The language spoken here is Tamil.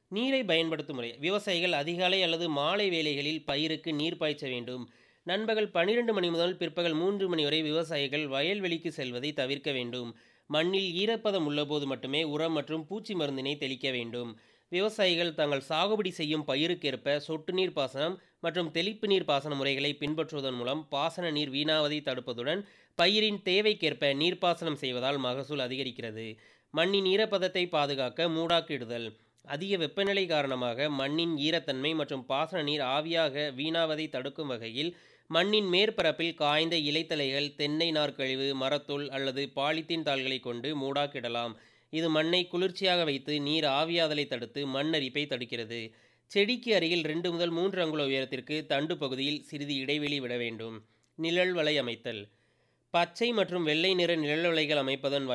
நீரை பயன்படுத்தும் முறை விவசாயிகள் அதிகாலை அல்லது மாலை வேளைகளில் பயிருக்கு நீர் பாய்ச்ச வேண்டும் நண்பகல் பன்னிரண்டு மணி முதல் பிற்பகல் மூன்று மணி வரை விவசாயிகள் வயல்வெளிக்கு செல்வதை தவிர்க்க வேண்டும் மண்ணில் ஈரப்பதம் உள்ளபோது மட்டுமே உரம் மற்றும் பூச்சி மருந்தினை தெளிக்க வேண்டும் விவசாயிகள் தங்கள் சாகுபடி செய்யும் பயிருக்கேற்ப சொட்டு நீர் பாசனம் மற்றும் தெளிப்பு நீர் பாசன முறைகளை பின்பற்றுவதன் மூலம் பாசன நீர் வீணாவதை தடுப்பதுடன் பயிரின் தேவைக்கேற்ப நீர்ப்பாசனம் செய்வதால் மகசூல் அதிகரிக்கிறது மண்ணின் ஈரப்பதத்தை பாதுகாக்க மூடாக்கிடுதல் அதிக வெப்பநிலை காரணமாக மண்ணின் ஈரத்தன்மை மற்றும் பாசன நீர் ஆவியாக வீணாவதை தடுக்கும் வகையில் மண்ணின் மேற்பரப்பில் காய்ந்த இலைத்தலைகள் தென்னை நார்க்கழிவு மரத்தூள் அல்லது பாலித்தீன் தாள்களை கொண்டு மூடாக்கிடலாம் இது மண்ணை குளிர்ச்சியாக வைத்து நீர் ஆவியாதலை தடுத்து மண் அரிப்பை தடுக்கிறது செடிக்கு அருகில் ரெண்டு முதல் மூன்று அங்குல உயரத்திற்கு தண்டு பகுதியில் சிறிது இடைவெளி விட வேண்டும் நிழல் வலை அமைத்தல் பச்சை மற்றும் வெள்ளை நிற நிழல் வலைகள் அமைப்பதன்